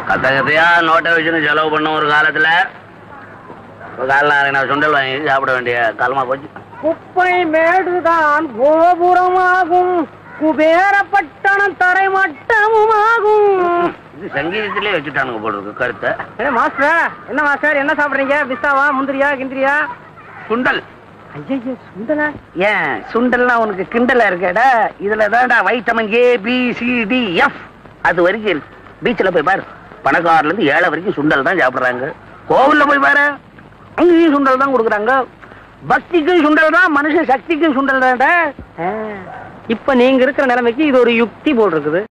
கத்த கத்தையா நோட்டை வச்சுன்னு செலவு பண்ண ஒரு காலத்துல ஒரு காலில் நான் சுண்டல் வாங்கி சாப்பிட வேண்டிய காலமா போச்சு குப்பை மேடுதான் கோபுரமாகும் குபேரப்பட்டணம் தரைமட்டமுமாகும் இது சங்கீதத்திலே வச்சுட்டானுங்க போல இருக்கு கருத்தை ஏ மாஸ்டர் என்ன மாஸ்டர் என்ன சாப்பிடுறீங்க பிஸ்தாவா முந்திரியா கிந்திரியா சுண்டல் ஐயோ சுண்டலா ஏன் சுண்டல்னா உனக்கு கிண்டலா இருக்கேடா இதுல தான்டா vitamin A B C D F அது வரைக்கும் இருக்கு பீச்சில் போய் பாரு பணக்காரில இருந்து ஏழை வரைக்கும் சுண்டல் தான் சாப்பிடுறாங்க கோவில்ல போய் பாரு அங்கேயும் சுண்டல் தான் கொடுக்குறாங்க பக்திக்கும் சுண்டல் தான் மனுஷன் சக்திக்கும் சுண்டல் தான்டா இப்ப நீங்க இருக்கிற நிலைமைக்கு இது ஒரு யுக்தி போல் இருக்குது